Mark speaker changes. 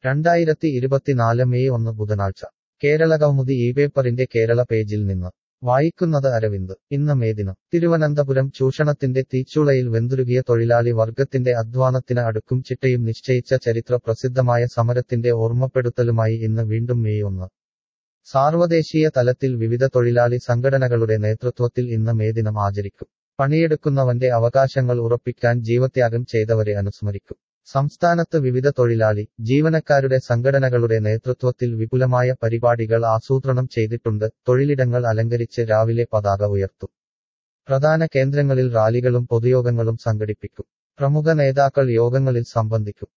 Speaker 1: രണ്ടായിരത്തി ഇരുപത്തിനാല് മെയ് ഒന്ന് ബുധനാഴ്ച കേരളകൗമുദി ഈ പേപ്പറിന്റെ കേരള പേജിൽ നിന്ന് വായിക്കുന്നത് അരവിന്ദ് ഇന്ന് മേദിനം തിരുവനന്തപുരം ചൂഷണത്തിന്റെ തീച്ചൂളയിൽ വെന്തുരുകിയ തൊഴിലാളി വർഗത്തിന്റെ അധ്വാനത്തിന് അടുക്കും ചിട്ടയും നിശ്ചയിച്ച ചരിത്ര പ്രസിദ്ധമായ സമരത്തിന്റെ ഓർമ്മപ്പെടുത്തലുമായി ഇന്ന് വീണ്ടും മെയ് ഒന്ന് സാർവദേശീയ തലത്തിൽ വിവിധ തൊഴിലാളി സംഘടനകളുടെ നേതൃത്വത്തിൽ ഇന്ന് മേദിനം ആചരിക്കും പണിയെടുക്കുന്നവന്റെ അവകാശങ്ങൾ ഉറപ്പിക്കാൻ ജീവത്യാഗം ചെയ്തവരെ അനുസ്മരിക്കും സംസ്ഥാനത്ത് വിവിധ തൊഴിലാളി ജീവനക്കാരുടെ സംഘടനകളുടെ നേതൃത്വത്തിൽ വിപുലമായ പരിപാടികൾ ആസൂത്രണം ചെയ്തിട്ടുണ്ട് തൊഴിലിടങ്ങൾ അലങ്കരിച്ച് രാവിലെ പതാക ഉയർത്തും പ്രധാന കേന്ദ്രങ്ങളിൽ റാലികളും പൊതുയോഗങ്ങളും സംഘടിപ്പിക്കും പ്രമുഖ നേതാക്കൾ യോഗങ്ങളിൽ സംബന്ധിക്കും